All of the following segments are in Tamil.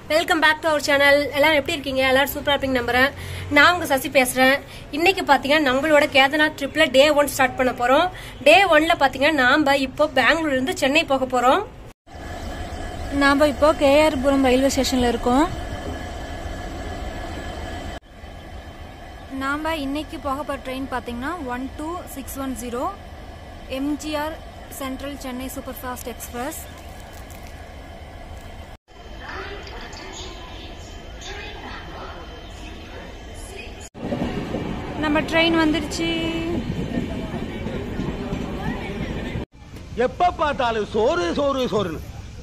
welcome back to our channel எல்லாரும் எப்படி இருக்கீங்க எல்லாரும் சூப்பரா இருப்பீங்க நம்புறேன் நான் உங்க சசி பேசுறேன் இன்னைக்கு பாத்தீங்கன்னா நம்மளோட கேதர்நாத் ட்ரிப்ல டே ஒன் ஸ்டார்ட் பண்ண போறோம் டே ஒன்ல பாத்தீங்கன்னா நாம இப்போ பெங்களூர்ல இருந்து சென்னை போக போறோம் நாம் இப்போ கேஆர்புரம் ரயில்வே ஸ்டேஷனில் இருக்கோம் நாம் இன்னைக்கு போக போகிற ட்ரெயின் பார்த்தீங்கன்னா one two six one zero MGR central Chennai super fast express நம்ம ட்ரெயின் வந்துருச்சு எப்ப பார்த்தாலும் சோறு சோறு சோறுன்னு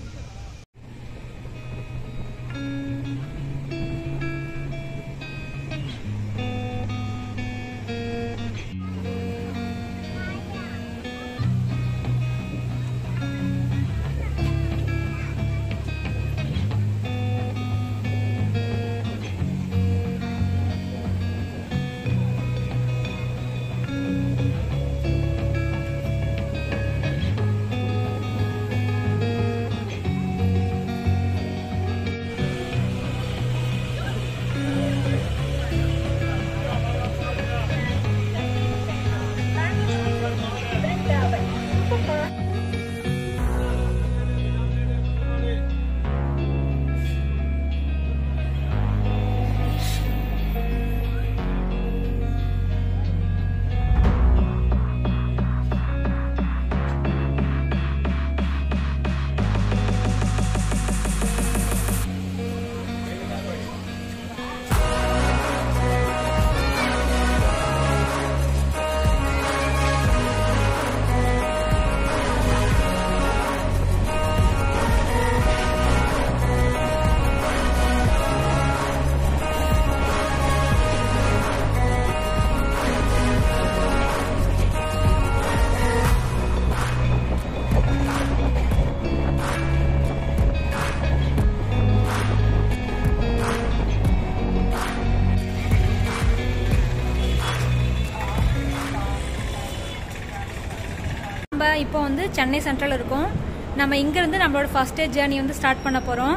நம்ம இப்போ வந்து சென்னை சென்ட்ரல் இருக்கோம் நம்ம இங்கேருந்து நம்மளோட ஃபர்ஸ்ட் டே ஜேர்னி வந்து ஸ்டார்ட் பண்ண போகிறோம்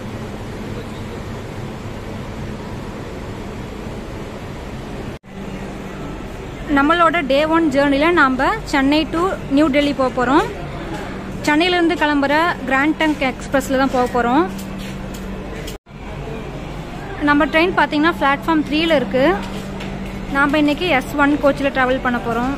நம்மளோட டே ஒன் ஜேர்னியில் நாம் சென்னை டு நியூ டெல்லி போக போகிறோம் சென்னையிலேருந்து கிளம்புற கிராண்ட் டங்க் எக்ஸ்பிரஸில் தான் போக போகிறோம் நம்ம ட்ரெயின் பார்த்தீங்கன்னா பிளாட்ஃபார்ம் த்ரீல இருக்குது நாம் இன்னைக்கு எஸ் ஒன் கோச்சில் ட்ராவல் பண்ண போகிறோம்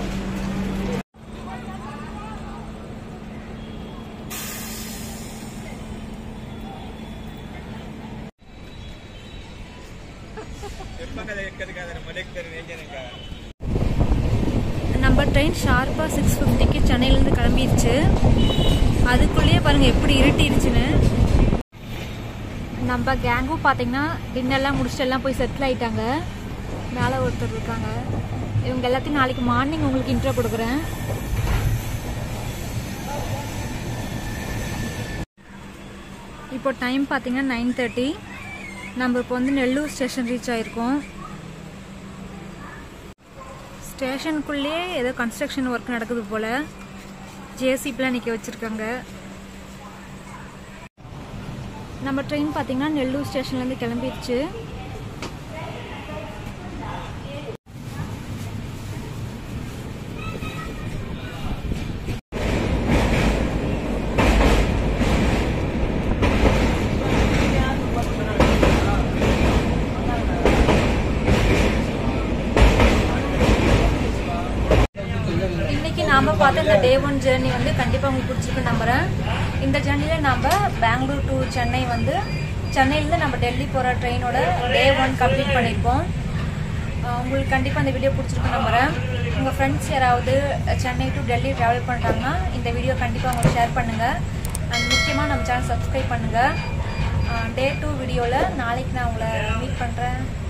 நம்ம ட்ரெயின் ஷார்ப்பாக சிக்ஸ் ஃபிஃப்டிக்கு சென்னையிலேருந்து கிளம்பிருச்சு அதுக்குள்ளேயே பாருங்கள் எப்படி இருட்டிருச்சுன்னு நம்ம கேங்கும் பார்த்தீங்கன்னா டின்னர்லாம் முடிச்சுட்டு எல்லாம் போய் செட்டில் ஆயிட்டாங்க மேலே ஒருத்தர் இருக்காங்க இவங்க எல்லாத்தையும் நாளைக்கு மார்னிங் உங்களுக்கு இன்ட்ரோ கொடுக்குறேன் இப்போ டைம் பார்த்தீங்கன்னா நைன் தேர்ட்டி நம்ம இப்போ வந்து நெல்லூர் ஸ்டேஷன் ரீச் ஆயிருக்கோம் ஸ்டேஷனுக்குள்ளேயே ஏதோ கன்ஸ்ட்ரக்ஷன் ஒர்க் நடக்குது போல் ஜேசிபிலாம் நிற்க வச்சுருக்காங்க நம்ம ட்ரெயின் பார்த்தீங்கன்னா நெல்லூர் ஸ்டேஷன்லேருந்து கிளம்பிடுச்சு இன்னைக்கு நாம பார்த்த இந்த டே ஒன் ஜேர்னி வந்து கண்டிப்பா உங்களுக்கு பிடிச்சிருக்கு நம்புறேன் இந்த ஜேர்னில நாம பெங்களூர் டு சென்னை வந்து சென்னையிலேருந்து நம்ம டெல்லி போற ட்ரெயினோட டே ஒன் கம்ப்ளீட் பண்ணியிருக்கோம் அஹ் உங்களுக்கு கண்டிப்பா இந்த வீடியோ பிடிச்சிருக்கு நம்புறேன் உங்க ஃப்ரெண்ட்ஸ் யாராவது சென்னை டு டெல்லி டிராவல் பண்றாங்கன்னா இந்த வீடியோ கண்டிப்பா உங்களுக்கு ஷேர் பண்ணுங்க அண்ட் முக்கியமா நம்ம சேனல் சப்ஸ்கிரைப் பண்ணுங்க டே டூ வீடியோவில் நாளைக்கு நான் உங்களை மீட் பண்ணுறேன்